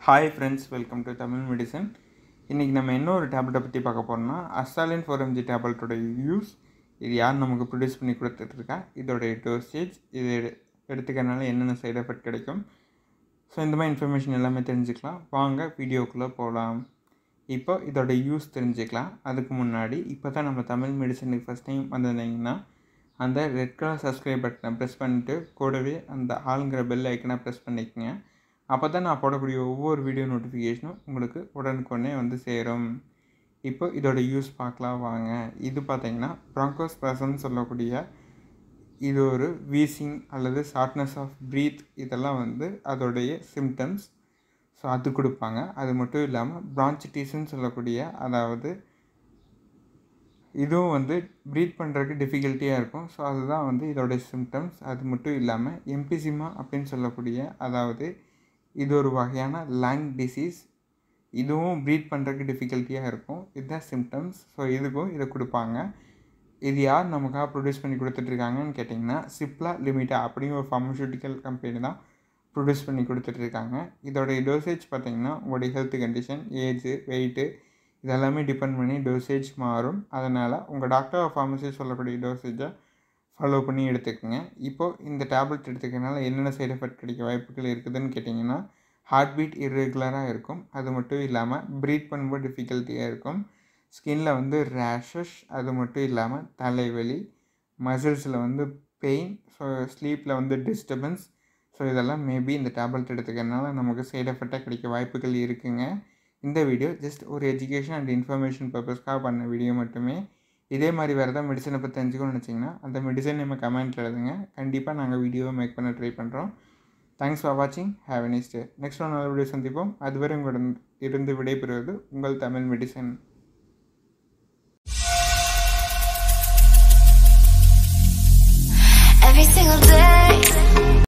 hi friends welcome to Tamil medicine இன்றைக்கி நம்ம என்ன ஒரு டேப்லெட்டை பற்றி பார்க்க போகிறோம்னா அஸ்டாலின் ஃபோர் எம்ஜி டேப்லெட்டோட யூஸ் இது யார் நமக்கு ப்ரொடியூஸ் பண்ணி கொடுத்துட்ருக்கா இதோடைய டோசேஜ் இது எடு- எடுத்துக்கறனால என்னென்ன சைடு எஃபெக்ட் கிடைக்கும் ஸோ இந்த மாதிரி இன்ஃபர்மேஷன் எல்லாமே தெரிஞ்சுக்கலாம் வாங்க வீடியோக்குள்ளே போகலாம் இப்போ இதோட யூஸ் தெரிஞ்சுக்கலாம் அதுக்கு முன்னாடி இப்போ தான் நம்ம தமிழ் மெடிசனுக்கு ஃபஸ்ட் டைம் வந்திருந்தீங்கன்னா அந்த ரெட் கலர் சப்ஸ்கிரைப் பட்டனை ப்ரெஸ் பண்ணிட்டு கூடவே அந்த ஆளுங்கிற பெல் ஐக்கனை ப்ரெஸ் பண்ணிக்கங்க அப்போ தான் நான் போடக்கூடிய ஒவ்வொரு வீடியோ நோட்டிஃபிகேஷனும் உங்களுக்கு உடனுக்குடனே வந்து சேரும் இப்போ இதோட யூஸ் பார்க்கலாம் வாங்க இது பார்த்தீங்கன்னா ப்ராங்கோஸ்பாசம்னு சொல்லக்கூடிய இது ஒரு வீசிங் அல்லது ஷார்ட்னஸ் ஆஃப் ப்ரீத் இதெல்லாம் வந்து அதோடைய சிம்டம்ஸ் ஸோ அது கொடுப்பாங்க அது மட்டும் இல்லாமல் பிரான்ச்சிட்டிஸ்ன்னு சொல்லக்கூடிய அதாவது இதுவும் வந்து ப்ரீத் பண்ணுறதுக்கு டிஃபிகல்ட்டியாக இருக்கும் ஸோ அதுதான் வந்து இதோடைய சிம்டம்ஸ் அது மட்டும் இல்லாமல் எம்பிசிமா அப்படின்னு சொல்லக்கூடிய அதாவது இது ஒரு வகையான லேங் டிசீஸ் இதுவும் ப்ரீத் பண்ணுறதுக்கு டிஃபிகல்ட்டியாக இருக்கும் இதுதான் சிம்டம்ஸ் ஸோ இதுக்கும் இதை கொடுப்பாங்க இது யார் நமக்காக ப்ரொடியூஸ் பண்ணி கொடுத்துட்ருக்காங்கன்னு கேட்டிங்கன்னா சிப்லா லிமிட்டா அப்படிங்கிற ஒரு ஃபார்மசூட்டிக்கல் கம்பெனி தான் ப்ரொடியூஸ் பண்ணி கொடுத்துட்ருக்காங்க இதோடைய டோசேஜ் பார்த்தீங்கன்னா உங்களுடைய ஹெல்த் கண்டிஷன் ஏஜு வெயிட்டு இதெல்லாமே டிபெண்ட் பண்ணி டோசேஜ் மாறும் அதனால் உங்கள் டாக்டர் ஃபார்மசி சொல்லக்கூடிய டோசேஜை ஃபாலோ பண்ணி எடுத்துக்கோங்க இப்போது இந்த டேப்லெட் எடுத்துக்கிறதுனால என்னென்ன சைடு எஃபெக்ட் கிடைக்க வாய்ப்புகள் இருக்குதுன்னு கேட்டிங்கன்னா ஹார்ட் பீட் இர்ரெகுலராக இருக்கும் அது மட்டும் இல்லாமல் ப்ரீத் பண்ணும்போது டிஃபிகல்ட்டியாக இருக்கும் ஸ்கின்ல வந்து ரேஷஸ் அது மட்டும் இல்லாமல் தலைவலி மசில்ஸில் வந்து பெயின் ஸோ ஸ்லீப்பில் வந்து டிஸ்டர்பன்ஸ் ஸோ இதெல்லாம் மேபி இந்த டேப்லெட் எடுத்துக்கிறதுனால நமக்கு சைடு எஃபெக்டாக கிடைக்க வாய்ப்புகள் இருக்குங்க இந்த வீடியோ ஜஸ்ட் ஒரு எஜுகேஷன் அண்ட் இன்ஃபர்மேஷன் பர்பஸ்க்காக பண்ண வீடியோ மட்டுமே இதே மாதிரி வேறு ஏதாவது மெடிசனை பற்றி தெரிஞ்சுக்கணும்னு நினச்சிங்கன்னா அந்த மெடிசன் நம்ம கமெண்ட்டில் எழுதுங்க கண்டிப்பாக நாங்கள் வீடியோவை மேக் பண்ண ட்ரை பண்ணுறோம் தேங்க்ஸ் ஃபார் வாட்சிங் have a nice day next one நல்ல வீடியோ சந்திப்போம் அதுவரை உங்களிடம் இருந்து விடைபெறுவது உங்கள் Tamil medicine Every single day